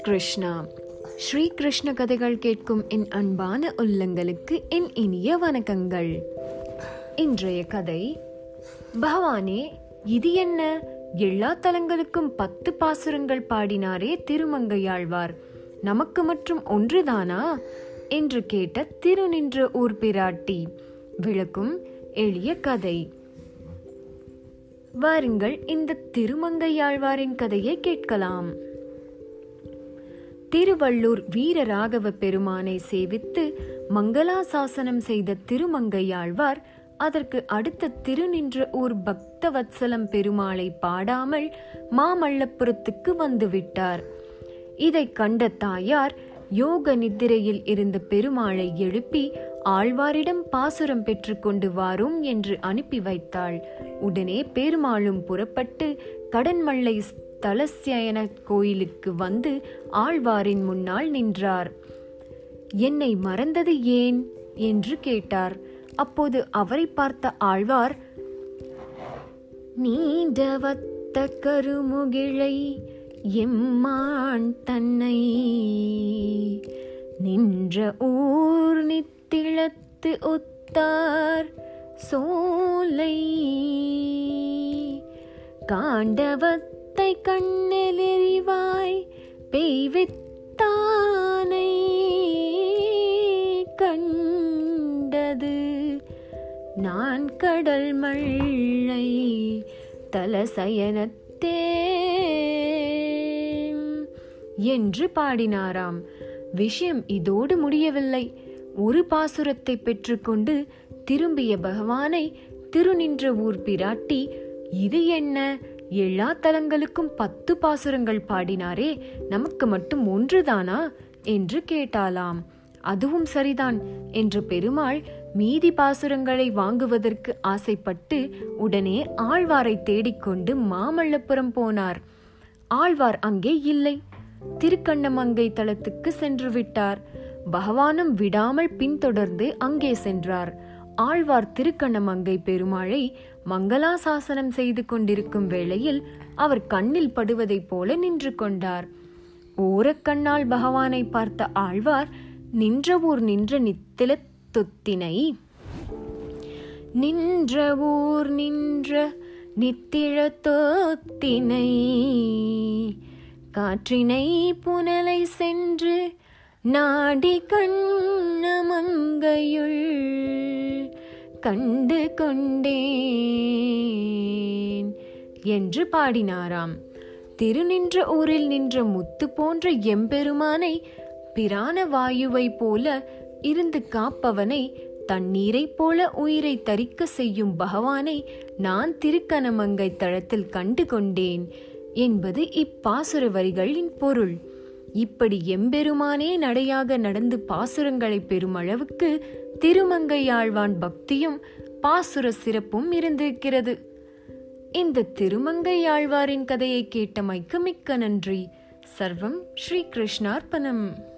கிருஷ்ணா ஸ்ரீ கிருஷ்ண கதைகள் கேட்கும் என் அன்பான உள்ளங்களுக்கு என் இனிய வணக்கங்கள் இன்றைய கதை பகவானே இது என்ன எல்லா தலங்களுக்கும் பத்து பாசுரங்கள் பாடினாரே திருமங்கையாழ்வார் நமக்கு மற்றும் ஒன்றுதானா என்று கேட்ட திருநின்ற ஊர் பிராட்டி விளக்கும் எளிய கதை வாருங்கள் இந்த திருமங்கையாழ்வாரின் கதையை கேட்கலாம் திருவள்ளூர் வீரராகவ பெருமானை சேவித்து மங்களாசாசனம் செய்த திருமங்கையாழ்வார் அதற்கு அடுத்த திருநின்ற ஊர் பக்தவத்சலம் பெருமாளை பாடாமல் மாமல்லபுரத்துக்கு வந்துவிட்டார் இதை கண்ட தாயார் யோக நித்திரையில் இருந்த பெருமாளை எழுப்பி ஆழ்வாரிடம் பாசுரம் பெற்றுக்கொண்டு வாரும் என்று அனுப்பி வைத்தாள் உடனே பெருமாளும் புறப்பட்டு கடன்மல்லை தலசியன கோயிலுக்கு வந்து ஆழ்வாரின் முன்னால் நின்றார் என்னை மறந்தது ஏன் என்று கேட்டார் அப்போது அவரை பார்த்த ஆழ்வார் நீண்டவத்த கருமுகிழை எம்மான் தன்னை நின்ற ஊர் நித்திளத்து ஒத்தார் சோலை காண்டவத்தை கண்ணிலெறிவாய் பெய்வித்தானை கண்டது நான் கடல் மழை தலசயனத்தே என்று பாடினாராம் விஷயம் இதோடு முடியவில்லை ஒரு பாசுரத்தை பெற்றுக்கொண்டு திரும்பிய பகவானை திருநின்ற ஊர் பிராட்டி இது என்ன எல்லா தலங்களுக்கும் பத்து பாசுரங்கள் பாடினாரே நமக்கு மட்டும் ஒன்றுதானா என்று கேட்டாலாம் அதுவும் சரிதான் என்று பெருமாள் மீதி பாசுரங்களை வாங்குவதற்கு ஆசைப்பட்டு உடனே ஆழ்வாரை தேடிக்கொண்டு மாமல்லபுரம் போனார் ஆழ்வார் அங்கே இல்லை திருக்கண்ணமங்கை தலத்துக்கு சென்று விட்டார் பகவானும் விடாமல் பின்தொடர்ந்து அங்கே சென்றார் ஆழ்வார் திருக்கண்ணமங்கை பெருமாளை மங்களாசாசனம் செய்து கொண்டிருக்கும் வேளையில் அவர் கண்ணில் படுவதைப் போல நின்று கொண்டார் ஓரக்கண்ணால் பகவானை பார்த்த ஆழ்வார் நின்ற ஊர் நின்ற நித்தில தொத்தினை நின்ற ஊர் நின்ற நித்திழ தொத்தினை காற்றினை புனலை சென்று நாடி கண்ணமங்கையுள் கண்டு கொண்டேன் என்று பாடினாராம் திருநின்ற ஊரில் நின்ற முத்து போன்ற எம்பெருமானை பிரான வாயுவை போல இருந்து காப்பவனை தண்ணீரை போல உயிரை தரிக்க செய்யும் பகவானை நான் திருக்கணமங்கை தளத்தில் கண்டு கொண்டேன் என்பது இப்பாசுர வரிகளின் பொருள் இப்படி எம்பெருமானே நடையாக நடந்து பாசுரங்களை பெறும் அளவுக்கு திருமங்கையாழ்வான் பக்தியும் பாசுர சிறப்பும் இருந்திருக்கிறது இந்த திருமங்கையாழ்வாரின் கதையை கேட்டமைக்கு மிக்க நன்றி சர்வம் ஸ்ரீ கிருஷ்ணார்ப்பணம்